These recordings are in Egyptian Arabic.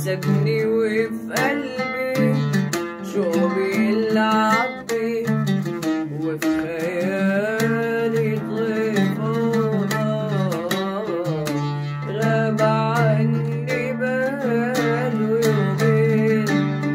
سابني وفي قلبي شوق بيلعب بيه وفي خيالي طفولة غاب عني بقاله يومين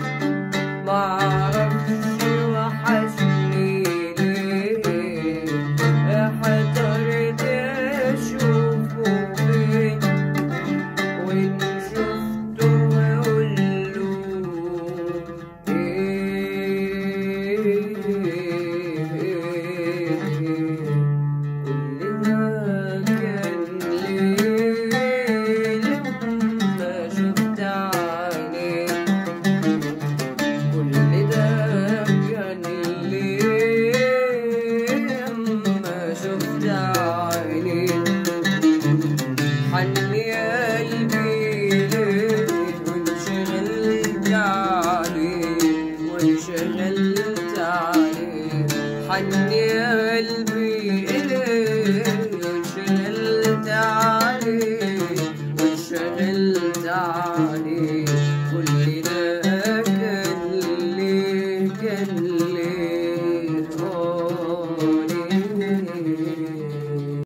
معرفش وحشني ليه احترت اشوفه فين وان شفته هقوله ايه كل ده كان ليه لما شفت عينيك كل ده كان ليه لما شفت عينيك حن يا قلبي ليك وانشغلت عليك وانشغلت عليك حن يا قلبي ليك وانشغلت عليك وانشغلت عليك